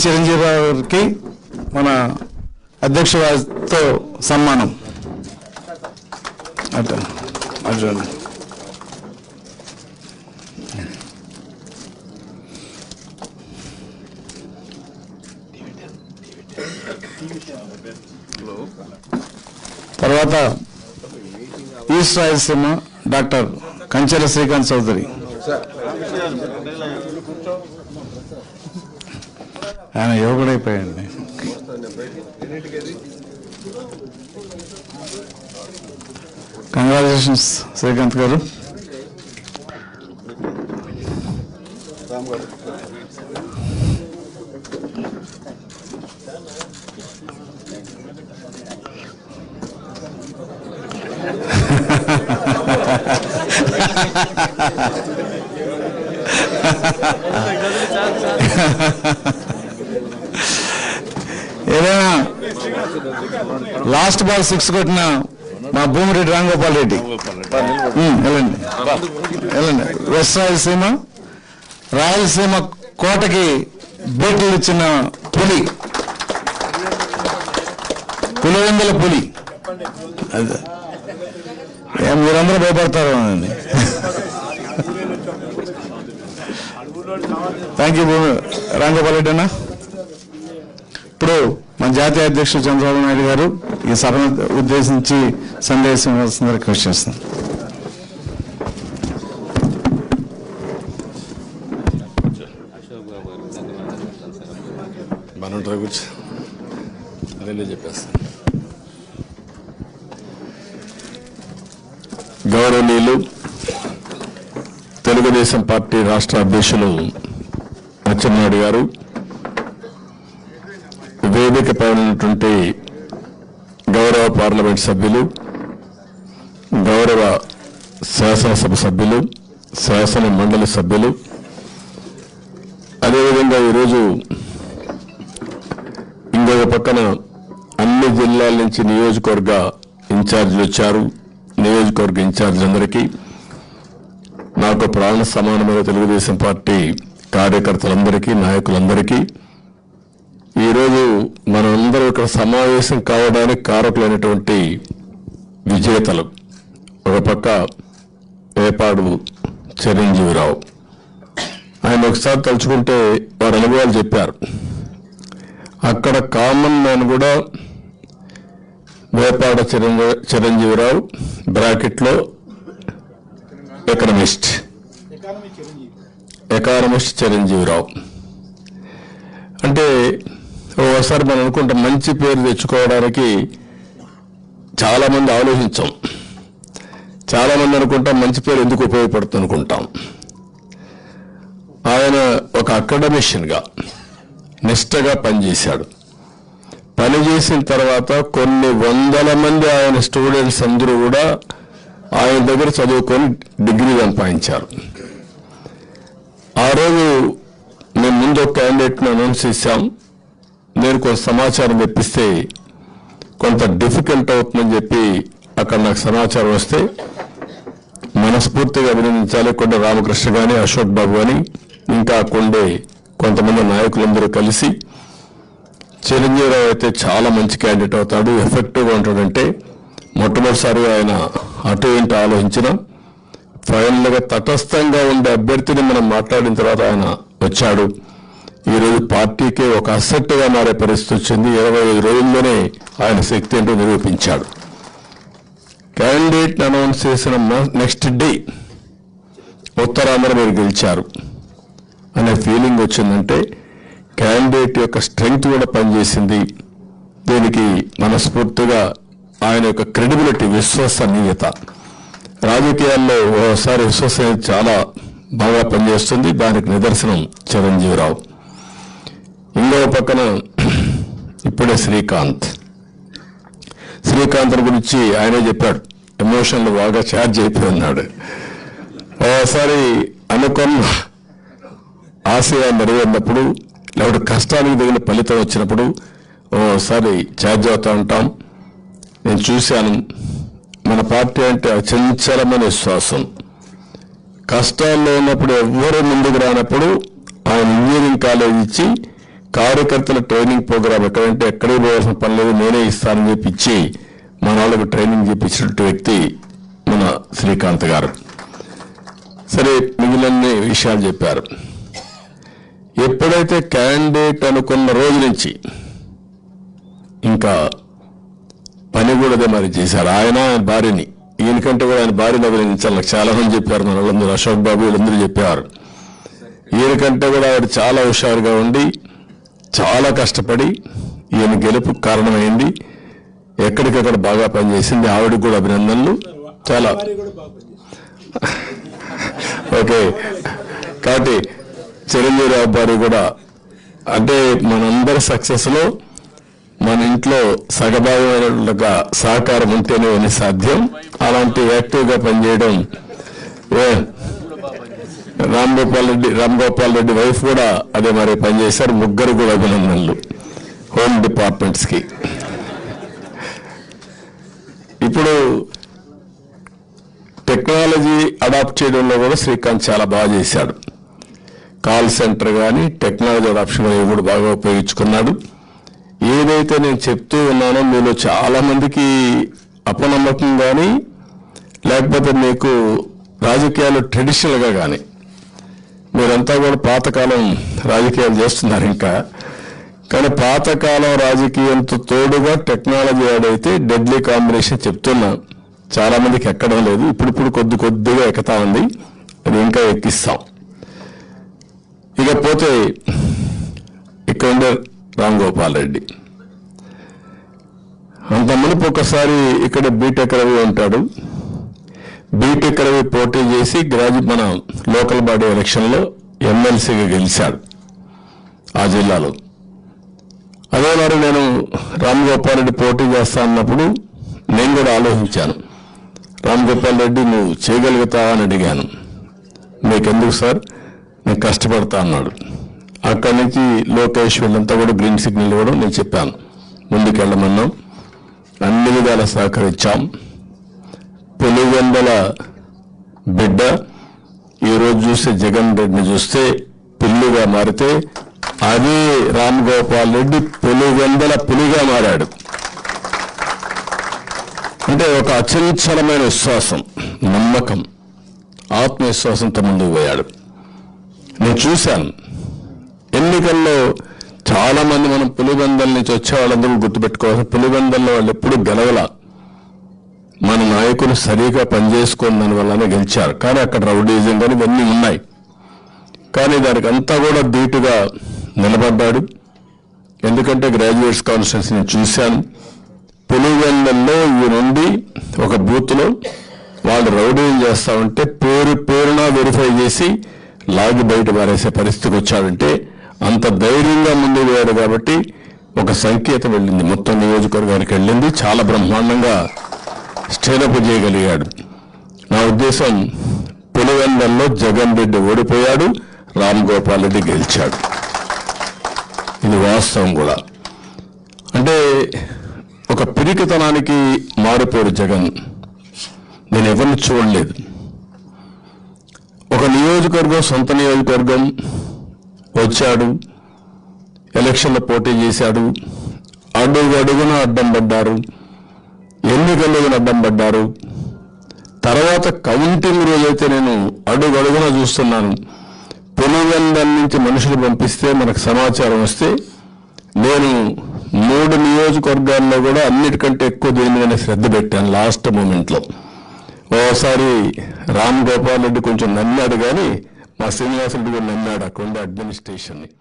చిరంజీవి గారికి మన అధ్యక్ష వారితో సన్మానం అట్లా అట్లా తర్వాత ఈస్ట్ రాయలసీమ డాక్టర్ కంచెల శ్రీకాంత్ చౌదరి ఆయన యువకుడైపోయాడు కంగ్రాచులేషన్స్ శ్రీకాంత్ గారు ఏదైనా లాస్ట్ బాల్ సిక్స్ కొట్టిన మా భూమిరెడ్డి రాంగోపాల్ రెడ్డి ఉమ్, వెళ్ళండి వెళ్ళండి వెస్ట్ రాయలసీమ రాయలసీమ కోటకి బేట్లు ఇచ్చిన పులి పులివెందుల పులి అదే ఏ, మీరందరూ భయపడతారు అండి థ్యాంక్ యూ భూమి రాంగోపాల్ రెడ్డి అన్న ఇప్పుడు మన జాతీయ అధ్యక్షుడు చంద్రబాబు నాయుడు గారు ఈ సభను ఉద్దేశించి సందేశం ఇవ్వాల్సిందిగా రిక్వెస్ట్ చేస్తున్నాం మన ఉంటారు కూర్చో అదే చెప్పేస్తాను గౌరవనీయులు తెలుగుదేశం పార్టీ రాష్ట్ర అధ్యక్షులు అచ్చెన్నాయుడు గారు వేదిక పైన ఉన్నటువంటి గౌరవ పార్లమెంట్ సభ్యులు గౌరవ శాసనసభ సభ్యులు శాసన మండలి సభ్యులు అదేవిధంగా ఈరోజు ఇంకొక పక్కన అన్ని జిల్లాల నుంచి నియోజకవర్గ ఇన్ఛార్జీలు వచ్చారు నియోజకవర్గ ఇన్ఛార్జీలందరికీ నాకు ప్రాణ సమానమైన తెలుగుదేశం పార్టీ కార్యకర్తలందరికీ నాయకులందరికీ ఈరోజు మనందరం ఇక్కడ సమావేశం కావడానికి కారకులైనటువంటి విజేతలు ఒక పక్క వేపాడు చిరంజీవిరావు ఆయన ఒకసారి తలుచుకుంటే వారి అనుభవాలు చెప్పారు అక్కడ కామన్ మ్యాన్ కూడా వేపాడ చిరంజీ చిరంజీవిరావు బ్రాకెట్లో ఎకనమిస్ట్ ఎకానమిస్ట్ చిరంజీవిరావు అంటే ఓసారి మనం అనుకుంటాం మంచి పేరు తెచ్చుకోవడానికి చాలా మంది ఆలోచించాం చాలా మంది అనుకుంటాం మంచి పేరు ఎందుకు ఉపయోగపడుతుంది అనుకుంటాం ఆయన ఒక అకాడమిషియన్గా నిష్టగా పనిచేశాడు పనిచేసిన తర్వాత కొన్ని వందల మంది ఆయన స్టూడెంట్స్ అందరూ కూడా ఆయన దగ్గర చదువుకొని డిగ్రీ సంపాదించారు ఆ రోజు మేము ముందు ఒక క్యాండిడేట్ను అనౌన్స్ చేశాం నేను కొంత సమాచారం తెప్పిస్తే కొంత డిఫికల్ట్ అవుతుందని చెప్పి అక్కడ నాకు సమాచారం వస్తే మనస్ఫూర్తిగా అభినందించాలి కొండ రామకృష్ణ గాని అశోక్ బాబు గాని ఇంకా కొండే కొంతమంది నాయకులందరూ కలిసి చిరంజీవిరావు అయితే చాలా మంచి క్యాండిడేట్ అవుతాడు ఎఫెక్టివ్గా ఉంటాడంటే మొట్టమొదటిసారిగా ఆయన అటు ఇంటూ ఆలోచించిన ఫైనల్గా తటస్థంగా ఉండే అభ్యర్థిని మనం మాట్లాడిన తర్వాత ఆయన వచ్చాడు ఈ రోజు పార్టీకే ఒక అసెట్గా మారే పరిస్థితి వచ్చింది ఇరవై ఐదు రోజుల్లోనే ఆయన శక్తి ఏంటో నిరూపించాడు క్యాండిడేట్ అనౌన్స్ చేసిన నెక్స్ట్ డే ఉత్తరాంధ్ర మీరు గెలిచారు అనే ఫీలింగ్ వచ్చిందంటే క్యాండిడేట్ యొక్క స్ట్రెంగ్త్ కూడా పనిచేసింది దీనికి మనస్ఫూర్తిగా ఆయన యొక్క క్రెడిబిలిటీ విశ్వసనీయత రాజకీయాల్లో ఓసారి విశ్వసనీయత చాలా బాగా పనిచేస్తుంది దానికి నిదర్శనం చిరంజీవిరావు ఇంకో పక్కన ఇప్పుడే శ్రీకాంత్ శ్రీకాంత్ గురించి ఆయనే చెప్పాడు ఎమోషన్లు బాగా ఛార్జ్ అయిపోయి ఉన్నాడు ఓసారి అనుకున్న ఆశయాన్ని నెరవేరినప్పుడు లేకపోతే కష్టానికి తగిన ఫలితం వచ్చినప్పుడు ఓసారి ఛార్జ్ అవుతూ ఉంటాం నేను చూశాను మన పార్టీ అంటే అచంచలమైన విశ్వాసం కష్టాల్లో ఉన్నప్పుడు ఎవ్వరూ ముందుకు రానప్పుడు ఆయన ఇంజనీరింగ్ కాలేజ్ ఇచ్చి కార్యకర్తల ట్రైనింగ్ ప్రోగ్రామ్ ఎక్కడంటే ఎక్కడికి పోవాల్సిన పని లేదు నేనే ఇస్తానని చెప్పి ఇచ్చి మన వాళ్ళకు ట్రైనింగ్ చేపించినట్టు వ్యక్తి మన శ్రీకాంత్ గారు సరే మిగిలిన విషయాలు చెప్పారు ఎప్పుడైతే క్యాండిడేట్ అనుకున్న రోజు నుంచి ఇంకా పని కూడా అదే మరి చేశారు ఆయన ఆయన భార్యని ఈయనకంటే కూడా ఆయన భార్యను అభినందించాలి నాకు చాలా మంది చెప్పారు మన వాళ్ళందరూ అశోక్ బాబు వీళ్ళందరూ చెప్పారు ఈయనకంటే కూడా ఆవిడ చాలా హుషారుగా ఉండి చాలా కష్టపడి ఈయన గెలుపు కారణమైంది ఎక్కడికక్కడ బాగా పనిచేసింది ఆవిడకి కూడా అభినందనలు చాలా ఓకే కాబట్టి చిరంజీవి రావు గారు కూడా అంటే మనందరి సక్సెస్ లో మన ఇంట్లో సగభాగమైనట్లుగా సహకారం ఉంటేనే అని సాధ్యం అలాంటి యాక్టివ్ గా పనిచేయడం ఏ, రామ్ గోపాల్ రెడ్డి రామ్ గోపాల్ రెడ్డి వైఫ్ కూడా అదే మరి పనిచేశారు ముగ్గురు కూడా అభినందనలు హోమ్ డిపార్ట్మెంట్స్ కి ఇప్పుడు టెక్నాలజీ అడాప్ట్ చేయడంలో కూడా శ్రీకాంత్ చాలా బాగా చేశాడు కాల్ సెంటర్ కానీ టెక్నాలజీ అడాప్షన్ కానీ కూడా బాగా ఉపయోగించుకున్నాడు ఏదైతే నేను చెప్తూ ఉన్నానో మీలో చాలా మందికి అపనమ్మకం కానీ లేకపోతే మీకు రాజకీయాలు ట్రెడిషనల్ గా కానీ మీరంతా కూడా పాతకాలం రాజకీయాలు చేస్తున్నారు ఇంకా కానీ పాతకాలం రాజకీయంతో తోడుగా టెక్నాలజీ ఆడైతే డెడ్లీ కాంబినేషన్ చెప్తున్నా చాలా మందికి ఎక్కడం లేదు ఇప్పుడిప్పుడు కొద్ది కొద్దిగా ఎక్కుతా ఉంది అది ఇంకా ఎక్కిస్తాం ఇకపోతే ఇక్కడ ఉండే రామ్ గోపాల్ రెడ్డి అంత మునుపు ఒకసారి ఇక్కడ బీటెక్ రవి ఉంటాడు బీటెక్ రవి పోటీ చేసి గ్రాడ్యు మన లోకల్ బాడీ ఎలక్షన్లో ఎమ్మెల్సీగా గెలిచాడు ఆ జిల్లాలో అదే మరి నేను రామ్ గోపాల్ రెడ్డి పోటీ చేస్తా అన్నప్పుడు నేను కూడా ఆలోచించాను రామ్ గోపాల్ రెడ్డి నువ్వు చేయగలుగుతావా అని అడిగాను మీకెందుకు సార్ నేను కష్టపడతా అన్నాడు అక్కడి నుంచి లోకేష్ వీళ్ళంతా కూడా గ్రీన్ సిగ్నల్ ఇవ్వడం నేను చెప్పాను ముందుకెళ్ళమన్నాం అన్ని విధాల సహకరించాం పులివెందల బిడ్డ ఈ రోజు చూస్తే జగన్ రెడ్డిని చూస్తే పిల్లిగా మారితే అదే రామ్ గోపాల్ రెడ్డి పులివెందల పులిగా మారాడు అంటే ఒక అచంచలమైన విశ్వాసం నమ్మకం ఆత్మవిశ్వాసంతో ముందుకు పోయాడు నేను చూశాను ఎన్నికల్లో చాలా మంది మనం పులిబందల నుంచి వచ్చే వాళ్ళందరూ గుర్తుపెట్టుకోవాలి పులిబందల్లో వాళ్ళు ఎప్పుడు గెలవల మన నాయకులు సరిగా పనిచేసుకుని దాని వల్లనే గెలిచారు కానీ అక్కడ రౌడీజం కానీ ఇవన్నీ ఉన్నాయి కానీ దానికి అంతా కూడా ధీటుగా నిలబడ్డాడు ఎందుకంటే గ్రాడ్యుయేట్స్ కాన్స్టిట్యూన్సీ నేను చూశాను పులివెందల్లో ఈ నుండి ఒక బూత్ లో వాళ్ళు రౌడీలు చేస్తా ఉంటే పేరు పేరున వెరిఫై చేసి లాగి బయట పారేసే పరిస్థితికి వచ్చాడంటే అంత ధైర్యంగా ముందుకు పోయాడు కాబట్టి ఒక సంకేతం వెళ్ళింది మొత్తం నియోజకవర్గానికి వెళ్ళింది చాలా బ్రహ్మాండంగా స్టేనప్ చేయగలిగాడు నా ఉద్దేశం పులివెందల్లో జగన్ రెడ్డి ఓడిపోయాడు రామ్ గోపాల్ రెడ్డి గెలిచాడు ఇది వాస్తవం కూడా అంటే ఒక పిరికితనానికి మారిపోయాడు జగన్ నేను ఎవరిని చూడలేదు ఒక నియోజకవర్గం సొంత నియోజకవర్గం వచ్చాడు ఎలక్షన్లో పోటీ చేశాడు అడుగు అడుగున అడ్డం పడ్డారు ఎన్నికల్లో అడ్డం పడ్డారు తర్వాత కౌంటింగ్ రోజైతే నేను అడుగు అడుగున చూస్తున్నాను పులివెందల నుంచి మనుషులు పంపిస్తే మనకు సమాచారం వస్తే నేను మూడు నియోజకవర్గాల్లో కూడా అన్నిటికంటే ఎక్కువ దీని మీద శ్రద్ధ పెట్టాను లాస్ట్ మూమెంట్ లో ఓసారి రామ్ గోపాల్ రెడ్డి కొంచెం నమ్మాడు కానీ మా శ్రీనివాసరెడ్డి కూడా నమ్మాడు అక్కడ ఉండే అడ్మినిస్ట్రేషన్ ని